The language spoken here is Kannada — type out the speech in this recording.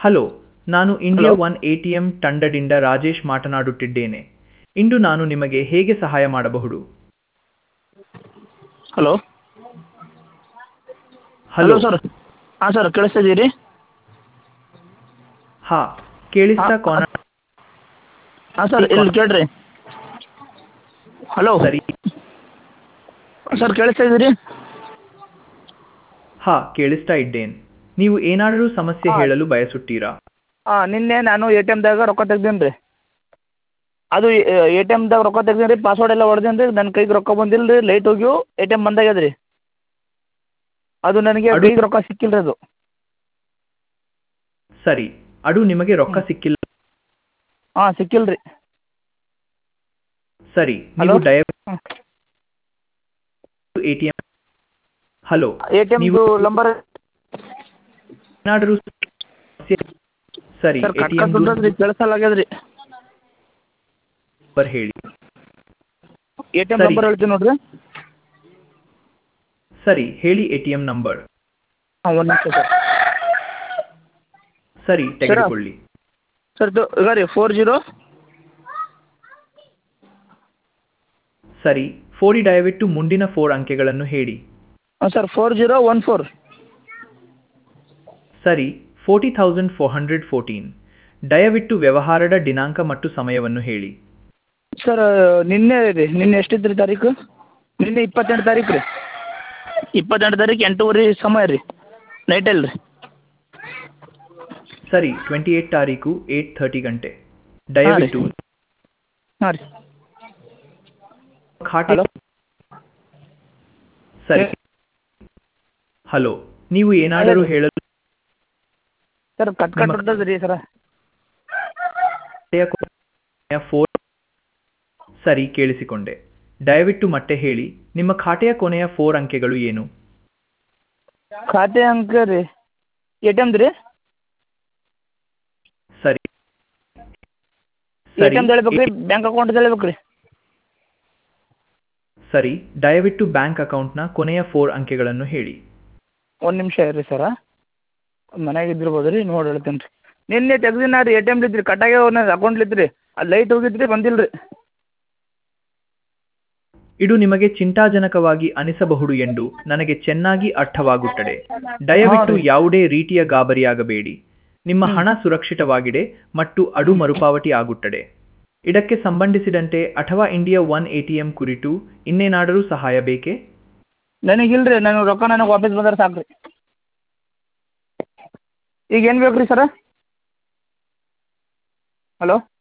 ಹಲೋ ನಾನು India one A T M ತಂಡದಿಂದ ರಾಜೇಶ್ ಮಾತನಾಡುತ್ತಿದ್ದೇನೆ ಇಂದು ನಾನು ನಿಮಗೆ ಹೇಗೆ ಸಹಾಯ ಮಾಡಬಹುದು ಹಲೋ ಹಲೋ ಹಲೋ ಸರ್ ಹಾಂ ಸರ್ ಕೇಳಿಸ್ತಾ ಇದೀರಿ ಹಾ ಕೇಳಿಸ್ತಾ ಹಾ, ಕಾನ ಹಾಂ ಸರ್ ಇಲ್ಲಿ ಕೇಳ್ರಿ ಹಲೋ ಸರಿ ಸರ್ ಕೇಳಿಸ್ತಾ ಇದೀರಿ ಹಾ ಕೇಳಿಸ್ತಾ ಇದ್ದೇನೆ ನೀವು ಏನಾದರೂ ಸಮಸ್ಯೆ ಹಾ. ಹೇಳಲು ಬಯಸುತ್ತೀರಾ ಹಾಂ ನಿನ್ನೆ ನಾನು ಎ ಟಿ ಎಮ್ದಾಗ ರೊಕ್ಕ ತೆಗ್ದೀನಿ ರೀ ಅದು ಎ ಟಿ ಎಮ್ದಾಗ ರೊಕ್ಕ ತೆಗ್ದೀನಿ ರೀ ಪಾಸ್ವರ್ಡ್ ಎಲ್ಲ ಹೊಡ್ದೀನಿ ರೀ ನನ್ನ ಕೈಗೆ ರೊಕ್ಕ ಬಂದಿಲ್ಲ ರೀ ಲೈಟ್ ಹೋಗ್ಯವು ಎ ಟಿ ಎಮ್ ಬಂದಾಗ್ಯದ ರೀ ಅದು ನನಗೆ ಅದು- ಕೈಗೆ ರೊಕ್ಕ ಸಿಕ್ಕಿಲ್ಲ ರೀ ಅದು ಸರಿ ಅದು ನಿಮಗೆ ರೊಕ್ಕ ಸಿಕ್ಕಿಲ್ಲ ಹಾಂ ಸಿಕ್ಕಿಲ್ಲ ರೀ ಸರಿ ಹಲೋ ನೀವು ದಯವಿಟ್ಟು ಹಾಂ A T M hello A T ನೀವು ಎಮ್ದು ನಂಬರ್ ಏನಾದರೂ ಸಮಸ್ಯೆ ಸರಿ ಸರ್ ಎ ಟಿ ಎಂ ಕಟ್ಟ ರೀ ಕೇಳಿಸಲಾಗ್ಯದ ರೀ ನಂಬರ್ ಹೇಳಿ ಎ ಟಿ ಎಮ್ ಸರಿ. ನಂಬರ್ ಹೇಳ್ತೀನಿ ನೋಡ್ರಿ ಸರಿ ಹೇಳಿ ಎ ಟಿ ಎಂ ನಂಬರ್ ಹಾಂ ಒಂದು ನಿಮಿಷ ಸರ್ ಸರಿ ತೆಗೆದುಕೊಳ್ಳಿ ಸರ್ ಇದು ಈಗ ರೀ ಫೋರ್ ಜೀರೋ ಸರಿ ಫೋರಿ ದಯವಿಟ್ಟು ಮುಂದಿನ ಫೋರ್ ಅಂಕೆಗಳನ್ನು ಹೇಳಿ ಹಾಂ sir four zero one four ಸರಿ forty thousand four hundred fourteen ದಯವಿಟ್ಟು ವ್ಯವಹಾರದ ದಿನಾಂಕ ಮತ್ತು ಸಮಯವನ್ನು ಹೇಳಿ ಸರ್ ನಿನ್ನೆ ರೀ ನಿನ್ನೆ ಎಷ್ಟಿತ್ತು ರೀ ತಾರೀಕು ನಿನ್ನೆ ಇಪ್ಪತ್ತೆಂಟು ತಾರೀಕು ರೀ ಇಪ್ಪತ್ತೆಂಟು ತಾರೀಕು ಎಂಟೂವರೆ ಸಮಯ ರೀ ನೈಟಲ್ಲಿ ರೀ ಸರಿ ಟ್ವೆಂಟಿ ಏಟ್ ತಾರೀಕು ಏಟ್ ಥರ್ಟಿ ಗಂಟೆ ದಯವಿಟ್ಟು ಹಾಂ ರೀ ಖಾತೆ ಹಲೋ ಸರಿ ಹಲೋ ನೀವು ಏನಾದರೂ ಹೇಳಲು ಸರ್ ಕಟ್ ಕಟ್ ಹೊಡ್ದದ ರೀ ಸರ ಖಾತೆಯ ಕೊನೆಯ ಫೋರ್ ಸರಿ ಕೇಳಿಸಿಕೊಂಡೆ ದಯವಿಟ್ಟು ಮತ್ತೆ ಹೇಳಿ ನಿಮ್ಮ ಖಾತೆಯ ಕೊನೆಯ ಫೋರ್ ಅಂಕೆಗಳು ಏನು ಖಾತೆ ಅಂಕ ರೀ ಎ ಟಿ ಎಮ್ದು ರೀ ಸರಿ ಎ ಟಿ ಎಮ್ದು ಹೇಳ್ಬೇಕು ರೀ ಬ್ಯಾಂಕ್ ಅಕೌಂಟ್ದು ಹೇಳ್ಬೇಕು ರೀ ಸರಿ ದಯವಿಟ್ಟು ಬ್ಯಾಂಕ್ ಅಕೌಂಟ್ನ ಕೊನೆಯ ಫೋರ್ ಅಂಕೆಗಳನ್ನು ಹೇಳಿ ಒಂದು ನಿಮಿಷ ಇರ್ರಿ ಸರ ಮನ್ಯಾಗ ಇದ್ದಿರ್ಬೋದು ರೀ ನೋಡಿ ಹೇಳ್ತೀನಿ ರೀ ನಿನ್ನೆ ತೆಗ್ದಿನ ರೀ ಎ ಟಿ ಎಮ್ದು ಇದ್ರಿ ಕಟ್ಟಾಗ್ಯಾವ ನನ್ನ ಅಕೌಂಟ್ಲಿತ್ತು ರೀ ಅದು ಲೈಟ್ ಹೋಗಿದ್ರಿ ಬಂದಿಲ್ಲ ರೀ ಇದು ನಿಮಗೆ ಚಿಂತಾಜನಕವಾಗಿ ಅನಿಸಬಹುದು ಎಂದು ನನಗೆ ಚೆನ್ನಾಗಿ ಅರ್ಥವಾಗುತ್ತದೆ ದಯವಿಟ್ಟು ಹಾ ರೀ. ಯಾವುದೇ ರೀತಿಯ ಗಾಬರಿಯಾಗಬೇಡಿ ನಿಮ್ಮ ಹಣ ಸುರಕ್ಷಿತವಾಗಿದೆ ಮತ್ತು ಅದು ಮರುಪಾವತಿ ಆಗುತ್ತದೆ ಇದಕ್ಕೆ ಸಂಬಂಧಿಸಿದಂತೆ ಅಥವಾ ಇಂಡಿಯಾ ಒನ್ ಎಟಿಎಂ ಕುರಿತು ಇನ್ನೇನಾದರೂ ಸಹಾಯ ಬೇಕೇ ನನಗಿಲ್ಲ ರೀ ನನಗೆ ರೊಕ್ಕ ನನಗೆ ವಾಪಸ್ ಬಂದ್ರೆ ಸಾಕು ರೀ ಈಗ ಏನು ಬೇಕು ರೀ ಸರ ಹಲೋ